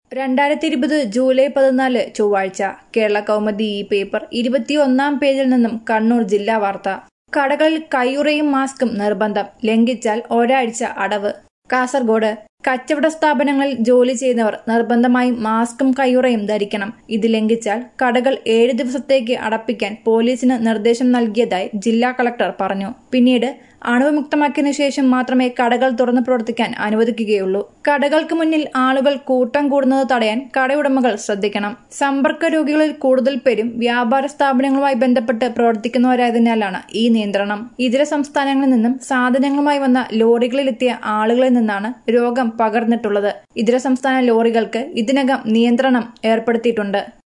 രണ്ടായിരത്തി ഇരുപത് ജൂലൈ പതിനാല് ചൊവ്വാഴ്ച കേരള കൗമുദി ഈ പേപ്പർ ഇരുപത്തിയൊന്നാം പേജിൽ നിന്നും കണ്ണൂർ ജില്ലാ വാർത്ത കടകളിൽ കയ്യുറയും മാസ്കും നിർബന്ധം ലംഘിച്ചാൽ ഒരാഴ്ച അടവ് കാസർഗോഡ് കച്ചവട സ്ഥാപനങ്ങളിൽ ജോലി ചെയ്യുന്നവർ നിർബന്ധമായും മാസ്കും കയ്യുറയും ധരിക്കണം ഇത് ലംഘിച്ചാൽ കടകൾ ഏഴ് ദിവസത്തേക്ക് അടപ്പിക്കാൻ പോലീസിന് നിർദ്ദേശം നൽകിയതായി ജില്ലാ കളക്ടർ പറഞ്ഞു പിന്നീട് അണുവിമുക്തമാക്കിയതിനു ശേഷം മാത്രമേ കടകൾ തുറന്നു പ്രവർത്തിക്കാൻ അനുവദിക്കുകയുള്ളൂ കടകൾക്ക് മുന്നിൽ ആളുകൾ കൂട്ടം കൂടുന്നത് തടയാൻ കടയുടമകൾ ശ്രദ്ധിക്കണം സമ്പർക്ക രോഗികളിൽ കൂടുതൽ പേരും വ്യാപാര സ്ഥാപനങ്ങളുമായി ബന്ധപ്പെട്ട് പ്രവർത്തിക്കുന്നവരായതിനാലാണ് ഈ നിയന്ത്രണം ഇതര സംസ്ഥാനങ്ങളിൽ നിന്നും സാധനങ്ങളുമായി വന്ന ലോറികളിലെത്തിയ ആളുകളിൽ നിന്നാണ് രോഗം പകർന്നിട്ടുള്ളത് ഇതര സംസ്ഥാന ലോറികൾക്ക് ഇതിനകം നിയന്ത്രണം ഏർപ്പെടുത്തിയിട്ടുണ്ട്